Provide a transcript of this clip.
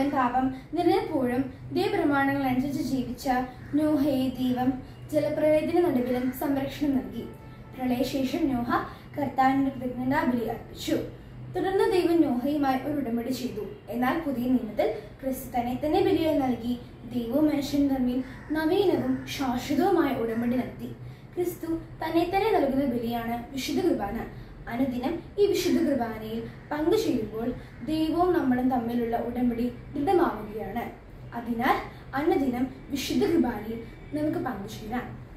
താപം നിലനിൽപ്പോഴും ദൈവപ്രമാണങ്ങൾ അനുസരിച്ച് ജീവിച്ച നോഹയെ ദൈവം ജലപ്രളയത്തിന് നടുവിലും സംരക്ഷണം നൽകി പ്രളയശേഷം നോഹ കർത്താവിന്റെ കൃതജ്ഞതാ ബലി അർപ്പിച്ചു തുടർന്ന് ദൈവം നോഹയുമായി ഒരു ഉടമ്പടി ചെയ്തു എന്നാൽ പുതിയ നിയമത്തിൽ ക്രിസ്തു തന്നെ തന്നെ ബലിയായി നൽകി ദൈവവും മനുഷ്യനും തമ്മിൽ നവീനവും ശാശ്വതവുമായ ഉടമ്പടി നടത്തി ക്രിസ്തു തന്നെ തന്നെ നൽകുന്ന ബലിയാണ് വിശുദ്ധ കുർബാന അനുദിനം ഈ വിശുദ്ധ കുർബാനയിൽ പങ്കുചേരുമ്പോൾ ദൈവവും നമ്മളും തമ്മിലുള്ള ഉടമ്പടി ദൃഢമാവുകയാണ് അതിനാൽ അനുദിനം വിശുദ്ധ കുർബാനയിൽ നമുക്ക് പങ്കുചേരാം